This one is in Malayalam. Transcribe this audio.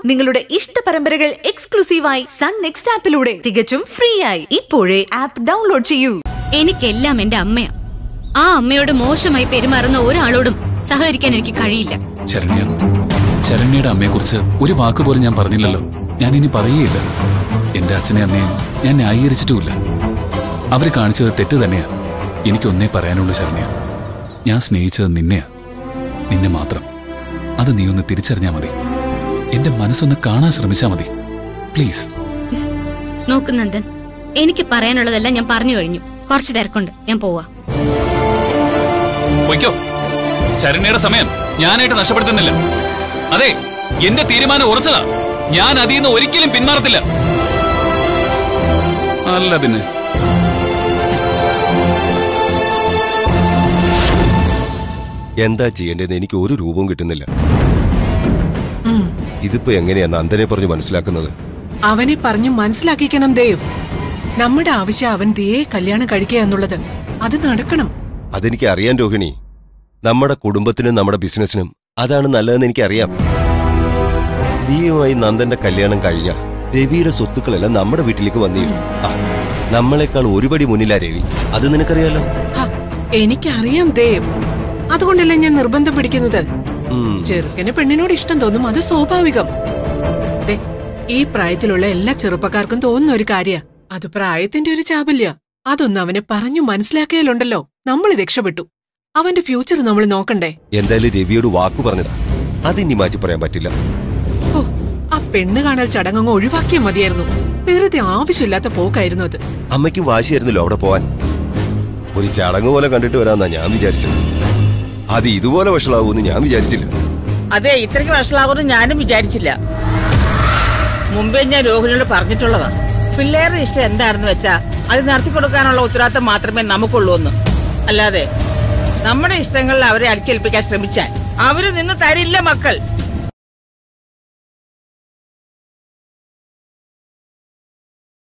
നിങ്ങളുടെ ഇഷ്ട പരമ്പരകൾ എക്സ്ക്ലൂസീവായി സൺ നെക്സ്റ്റ് ആപ്പിലൂടെ തികച്ചും ഫ്രീ ആയി ഇപ്പോഴേ ആപ്പ് ഡൗൺലോഡ് ചെയ്യൂ എനിക്കെല്ലാം എന്റെ അമ്മയാ ആ അമ്മയോട് മോശമായി പെരുമാറുന്ന ഒരാളോടും സഹകരിക്കാൻ എനിക്ക് കഴിയില്ല ശരണ്യ ശരണ്യയുടെ അമ്മയെക്കുറിച്ച് ഒരു വാക്ക് പോലും ഞാൻ പറഞ്ഞില്ലല്ലോ ഞാൻ ഇനി പറയുകയില്ല എന്റെ അച്ഛനെ അമ്മയും ഞാൻ ന്യായീകരിച്ചിട്ടുമില്ല അവര് കാണിച്ചത് തെറ്റ് തന്നെയാ എനിക്കൊന്നേ പറയാനുള്ളൂ ശരണ്യ ഞാൻ സ്നേഹിച്ചത് നിന്നെയാ നിന്നെ മാത്രം അത് നീ ഒന്ന് തിരിച്ചറിഞ്ഞാ മതി എന്റെ മനസ്സൊന്ന് കാണാൻ ശ്രമിച്ചാ മതി പ്ലീസ് നോക്ക് നന്ദൻ എനിക്ക് പറയാനുള്ളതെല്ലാം ഞാൻ പറഞ്ഞു കഴിഞ്ഞു കുറച്ചു തിരക്കുണ്ട് ഞാൻ പോവാ പൊയ്ക്കോ ശരണ്യയുടെ സമയം ഞാനായിട്ട് നഷ്ടപ്പെടുത്തുന്നില്ല അതെ എന്റെ തീരുമാനം ഉറച്ചതാ ഞാൻ അതിൽ നിന്ന് ഒരിക്കലും പിന്മാറത്തില്ല അല്ല പിന്നെ എന്താ ചെയ്യേണ്ടതെന്ന് എനിക്ക് ഒരു രൂപവും കിട്ടുന്നില്ല ഇതിപ്പോ എങ്ങനെയാ നന്ദനെ പറഞ്ഞ് മനസ്സിലാക്കുന്നത് അവനെ പറഞ്ഞു മനസ്സിലാക്കിക്കണം ദേവ് നമ്മുടെ ആവശ്യം അവൻ ദേ കല്യാണം കഴിക്കുക എന്നുള്ളത് അത് നടക്കണം അതെനിക്ക് അറിയാൻ രോഹിണി നമ്മുടെ കുടുംബത്തിനും നമ്മുടെ ബിസിനസിനും അതാണ് നല്ലതെന്ന് എനിക്കറിയാം ദിയുമായി നന്ദന്റെ കല്യാണം കഴിഞ്ഞ രവിയുടെ സ്വത്തുക്കളെല്ലാം നമ്മുടെ വീട്ടിലേക്ക് വന്നിരുന്നു ആ, നമ്മളെക്കാൾ ഒരുപടി മുന്നിലാ രവി അത് നിനക്കറിയാലോ ഹ, എനിക്കറിയാം ദേവ് അതുകൊണ്ടല്ലേ ഞാൻ നിർബന്ധം പിടിക്കുന്നത് ഉം, ചെറുക്കന് പെണ്ണിനോട് ഇഷ്ടം തോന്നും അത് സ്വാഭാവികം ദേ, ഈ പ്രായത്തിലുള്ള എല്ലാ ചെറുപ്പക്കാർക്കും തോന്നുന്ന ഒരു കാര്യ അത് പ്രായത്തിന്റെ ഒരു ചാപല്യ അതൊന്നും അവനെ പറഞ്ഞു മനസ്സിലാക്കിയാലുണ്ടല്ലോ നമ്മൾ രക്ഷപ്പെട്ടു അവന്റെ ഫ്യൂച്ചർ നമ്മൾ നോക്കണ്ടേ എന്തായാലും രവിയോട് വാക്കു പറഞ്ഞതാ അതിനി മാറ്റി പറയാൻ പറ്റില്ല ഓ ആ പെണ്ണ് കാണൽ ചടങ്ങങ്ങ് ഒഴിവാക്കിയാൽ മതിയായിരുന്നു വെറുതെ ആവശ്യമില്ലാത്ത പോക്കായിരുന്നു അത് അമ്മയ്ക്ക് വാശിയായിരുന്നല്ലോ അവിടെ പോവാൻ ഒരു ചടങ്ങ് പോലെ കണ്ടിട്ട് വരാന്നാ ഞാൻ വിചാരിച്ചത് അത് ഇതുപോലെ വഷളാവൂന്ന് ഞാൻ വിചാരിച്ചില്ല അതെ ഇത്രയ്ക്ക് വഷളാകുമെന്ന് ഞാനും വിചാരിച്ചില്ല മുമ്പേ ഞാൻ രോഹിണിയോട് പറഞ്ഞിട്ടുള്ളതാ പിള്ളേരുടെ ഇഷ്ടം എന്താണെന്ന് വെച്ചാ അത് നടത്തി കൊടുക്കാനുള്ള ഉത്തരവാദിത്തം മാത്രമേ നമുക്കുള്ളൂ എന്ന് അല്ലാതെ നമ്മുടെ ഇഷ്ടങ്ങളിൽ അവരെ അടിച്ചേൽപ്പിക്കാൻ ശ്രമിച്ചാൽ അവര് നിന്ന് തരില്ല മക്കൾ